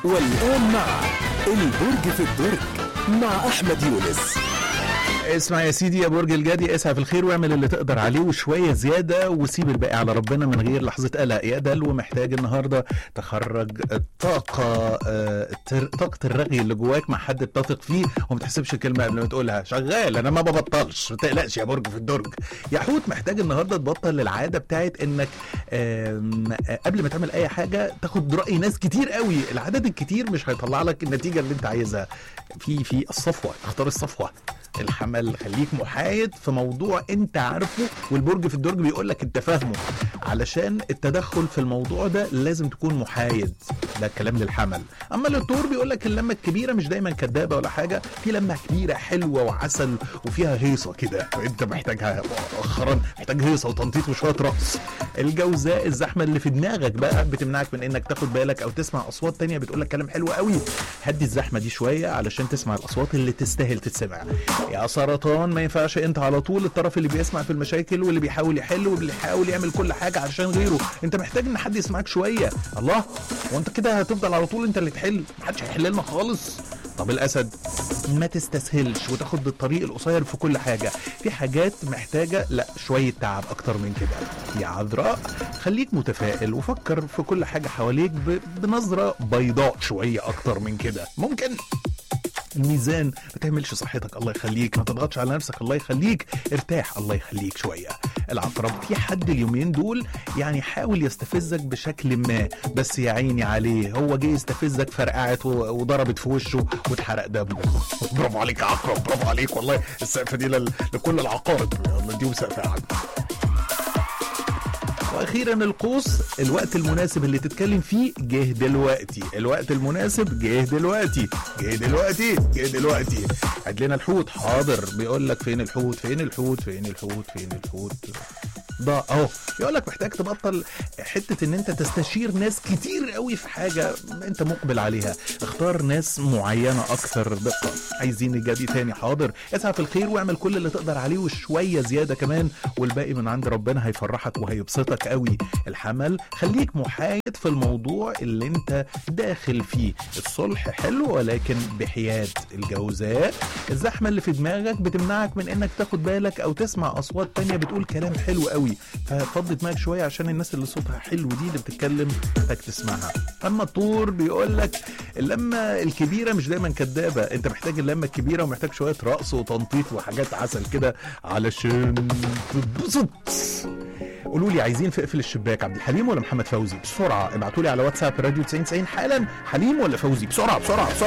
والآن مع البرج في الدرج مع أحمد يونس اسمع يا سيدي يا برج الجدي اسعى في الخير واعمل اللي تقدر عليه وشويه زياده وسيب الباقي على ربنا من غير لحظه قلق يا دلو محتاج النهارده تخرج الطاقه آه، التر- طاقه الرغي اللي جواك مع حد بتثق فيه وما تحسبش الكلمه قبل ما تقولها شغال انا ما ببطلش ما تقلقش يا برج في الدرج يا حوت محتاج النهارده تبطل العاده بتاعت انك آم، آه، قبل ما تعمل اي حاجه تاخد راي ناس كتير قوي العدد الكتير مش هيطلع لك النتيجه اللي انت عايزها في في الصفوه اختار الصفوه الحمل خليك محايد في موضوع انت عارفه والبرج في الدرج بيقول لك انت فاهمه علشان التدخل في الموضوع ده لازم تكون محايد ده الكلام للحمل اما للطور بيقول لك اللمه الكبيره مش دايما كدابه ولا حاجه في لمه كبيره حلوه وعسل وفيها هيصه كده انت محتاجها مؤخرا محتاج هيصه وتنطيط وشويه رقص الجوزاء الزحمه اللي في دماغك بقى بتمنعك من انك تاخد بالك او تسمع اصوات تانية بتقول لك كلام حلو قوي هدي الزحمه دي شويه علشان تسمع الاصوات اللي تستاهل تتسمع يا سرطان ما ينفعش انت على طول الطرف اللي بيسمع في المشاكل واللي بيحاول يحل واللي بيحاول يعمل كل حاجه علشان غيره انت محتاج ان حد يسمعك شويه الله وانت كده هتفضل على طول انت اللي تحل محدش هيحل لنا خالص طب الاسد ما تستسهلش وتاخد الطريق القصير في كل حاجه في حاجات محتاجه لا شويه تعب اكتر من كده يا عذراء خليك متفائل وفكر في كل حاجه حواليك ب- بنظره بيضاء شويه اكتر من كده ممكن الميزان ما تعملش صحتك الله يخليك ما تضغطش على نفسك الله يخليك ارتاح الله يخليك شويه العقرب في حد اليومين دول يعني حاول يستفزك بشكل ما بس يا عيني عليه هو جه يستفزك فرقعت و- وضربت في وشه واتحرق دمه برافو عليك يا عقرب برافو عليك والله السقفه دي لل- لكل العقارب يلا دي سقفه عنك واخيرا القوس الوقت المناسب اللي تتكلم فيه جه دلوقتي الوقت المناسب جه دلوقتي جه دلوقتي جه دلوقتي هات لنا الحوت حاضر بيقول لك فين الحوت فين الحوت فين الحوت فين الحوت ده اهو يقول لك محتاج تبطل حته ان انت تستشير ناس كتير قوي في حاجه انت مقبل عليها اختار ناس معينه اكثر دقه عايزين الجدي تاني حاضر اسعى في الخير واعمل كل اللي تقدر عليه وشويه زياده كمان والباقي من عند ربنا هيفرحك وهيبسطك قوي الحمل خليك محايد في الموضوع اللي انت داخل فيه الصلح حلو ولكن بحياد الجوزاء الزحمه اللي في دماغك بتمنعك من انك تاخد بالك او تسمع اصوات تانية بتقول كلام حلو قوي ففضي دماغك شويه عشان الناس اللي صوتها حلو دي اللي بتتكلم محتاج تسمعها اما الطور بيقول لك اللمه الكبيره مش دايما كدابه انت محتاج اللمه الكبيره ومحتاج شويه رقص وتنطيط وحاجات عسل كده علشان تتبسط قولوا لي عايزين في اقفل الشباك عبد الحليم ولا محمد فوزي بسرعه ابعتوا لي على واتساب راديو 90 90 حالا حليم ولا فوزي بسرعه بسرعه بسرعه